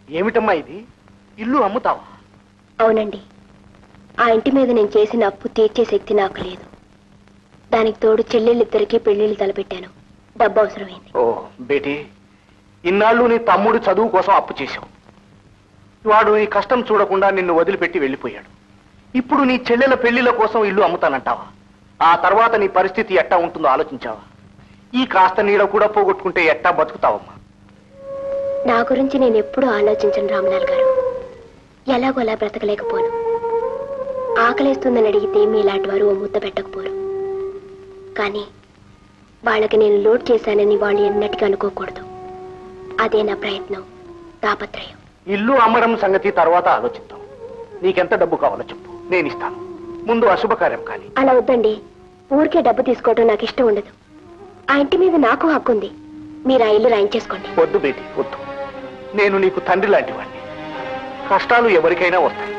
ఏమిటమ్మా ఇది ఇల్లు అమ్ముతావా అవునండి ఆ ఇంటి మీద నేను చేసిన అప్పు తీర్చే శక్తి నాకు లేదు దానికి తోడు చెల్లెళ్ళిద్దరికీ పెళ్లిళ్ళు తలపెట్టాను డబ్బు అవసరమైంది ఓ బేటీ ఇన్నాళ్ళు నీ తమ్ముడు చదువు కోసం అప్పు చేశావు వాడు నీ కష్టం చూడకుండా నిన్ను వదిలిపెట్టి వెళ్ళిపోయాడు ఇప్పుడు నీ చెల్లెల పెళ్లిల కోసం ఇల్లు అమ్ముతానంటావా ఆ తర్వాత నీ పరిస్థితి ఎట్టా ఉంటుందో ఆలోచించావా ఈ కాస్త నీడ కూడా పోగొట్టుకుంటే ఎట్టా బతుకుతావమ్మా నా గురించి నేను ఎప్పుడూ ఆలోచించను రామలాల్ గారు ఎలాగోలా బ్రతకలేకపోను ఆకలేస్తుందని అడిగితే మీలాంటి వారు ఓ ముద్ద పెట్టకపోరు కానీ వాళ్ళకి నేను లోడ్ చేశానని వాళ్ళు ఎన్నటికీ అనుకోకూడదు అదే నా ప్రయత్నం తాపత్రయం ఇల్లు అమ్మడం సంగతి తర్వాత ఆలోచిద్దాం నీకెంత డబ్బు కావాలో చెప్పు నేను ఇస్తాను ముందు అశుభకార్యం కానీ అలా వద్దండి ఊరికే డబ్బు తీసుకోవడం నాకు ఇష్టం ఉండదు ఆ ఇంటి మీద నాకు హక్కు ఉంది మీరు ఆ ఇల్లు రాయించేసుకోండి వద్దు బేటి వద్దు నేను నీకు తండ్రి లాంటి వాడిని కష్టాలు ఎవరికైనా వస్తాయి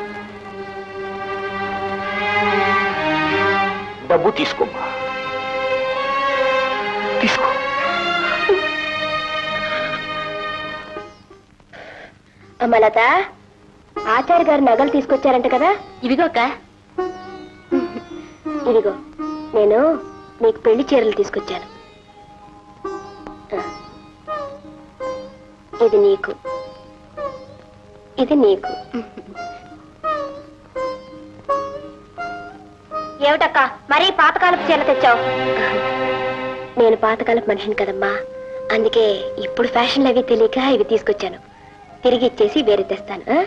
డబ్బు తీసుకోమ్మా తీసుకో అమ్మలత ఆచార్య గారు నగలు తీసుకొచ్చారంట కదా ఇవిగో అక్క ఇదిగో నేను నీకు పెళ్లి చీరలు తీసుకొచ్చాను ఆ. ఇది నీకు ఇది నీకు ఏమిటక్క మరీ పాతకాలపు చీర తెచ్చావు నేను పాతకాలపు మనిషిని కదమ్మా అందుకే ఇప్పుడు ఫ్యాషన్లు అవి తెలియక ఇవి తీసుకొచ్చాను తిరిగి ఇచ్చేసి వేరే తెస్తాను ఆ?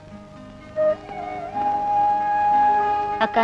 అక్క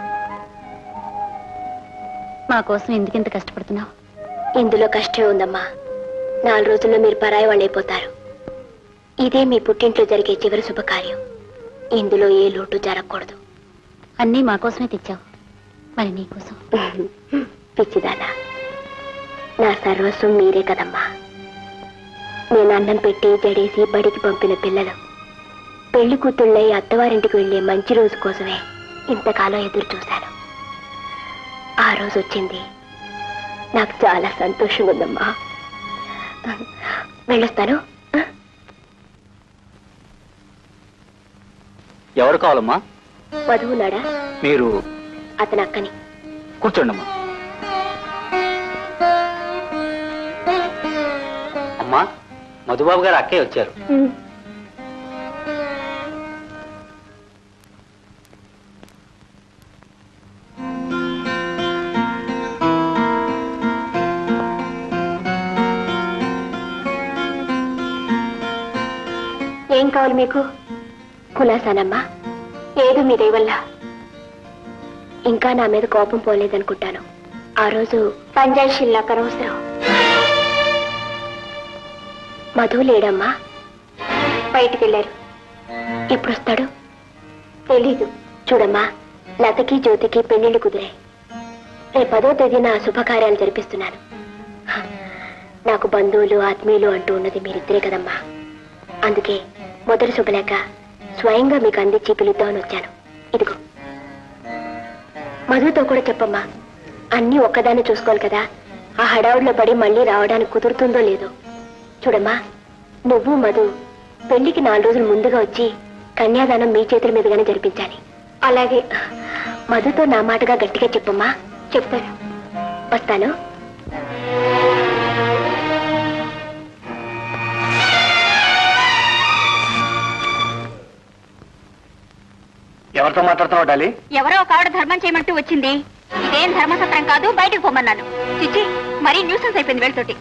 మా కోసం ఎందుకింత కష్టపడుతున్నావు ఇందులో కష్టమే ఉందమ్మా నాలుగు రోజుల్లో మీరు పరాయి వాళ్ళు అయిపోతారు ఇదే మీ పుట్టింట్లో జరిగే చివరి శుభకార్యం ఇందులో ఏ లోటు జరగకూడదు అన్నీ మా కోసమే తెచ్చావు మరి నీకోసం పిచ్చిదానా నా సర్వస్వం మీరే కదమ్మా నేను అన్నం పెట్టి జడేసి బడికి పంపిన పిల్లలు పెళ్లి కూతుళ్ళై అత్తవారింటికి వెళ్ళే మంచి రోజు కోసమే ఇంతకాలం ఎదురు చూశాను ఆ రోజు వచ్చింది నాకు చాలా సంతోషంగా ఉందమ్మా వెళ్ళొస్తాను ఎవరు కావాలమ్మా వధువునాడా మీరు అతని అక్కని కూర్చోండమ్మా అమ్మా మధుబాబు గారు అక్కే వచ్చారు ఏం కావాలి మీకు కులాసానమ్మా ఏదో మీ దయ వల్ల ఇంకా నా మీద కోపం పోలేదనుకుంటాను ఆ రోజు పంజాయిషిల్లా కనవసరం మధు లేడమ్మా బయటికి వెళ్ళారు ఎప్పుడు వస్తాడు తెలీదు చూడమ్మా లతకి జ్యోతికి పెళ్లిళ్ళు కుదిరాయి రేపు పదో తేదీన శుభకార్యాలు జరిపిస్తున్నాను హ, నాకు బంధువులు ఆత్మీయులు అంటూ ఉన్నది మీరిద్దరే కదమ్మా అందుకే మొదటి శుభలేఖ స్వయంగా మీకు అందించి పిలుద్దామని వచ్చాను ఇదిగో మధుతో కూడా చెప్పమ్మా అన్నీ ఒక్కదాన్ని చూసుకోవాలి కదా ఆ హడావుడిలో పడి మళ్ళీ రావడానికి కుదురుతుందో లేదో చూడమ్మా నువ్వు మధు పెళ్లికి నాలుగు రోజులు ముందుగా వచ్చి కన్యాదానం మీ చేతుల మీదుగానే జరిపించాలి అలాగే మధుతో నా మాటగా గట్టిగా చెప్పమ్మా చెప్తాను వస్తాను ఎవరితో మాట్లాడుతున్నావు డాలి ఎవరో ఒక ఆవిడ ధర్మం చేయమంటూ వచ్చింది ఇదేం ధర్మసత్రం కాదు బయటకు పోమన్నాను చిచ్చి మరీ న్యూసెన్స్ అయిపోయింది వీళ్ళతోటి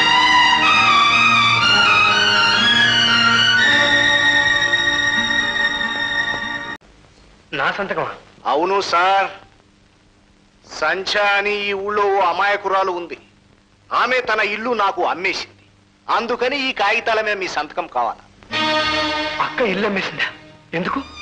నా సంతకమా అవును సార్ సంచ అని ఈ ఊళ్ళో ఓ అమాయకురాలు ఉంది ఆమె తన ఇల్లు నాకు అమ్మేసింది అందుకని ఈ కాగితాల మీద మీ సంతకం కావాలి అక్క ఇల్లు అమ్మేసిందా ఎందుకు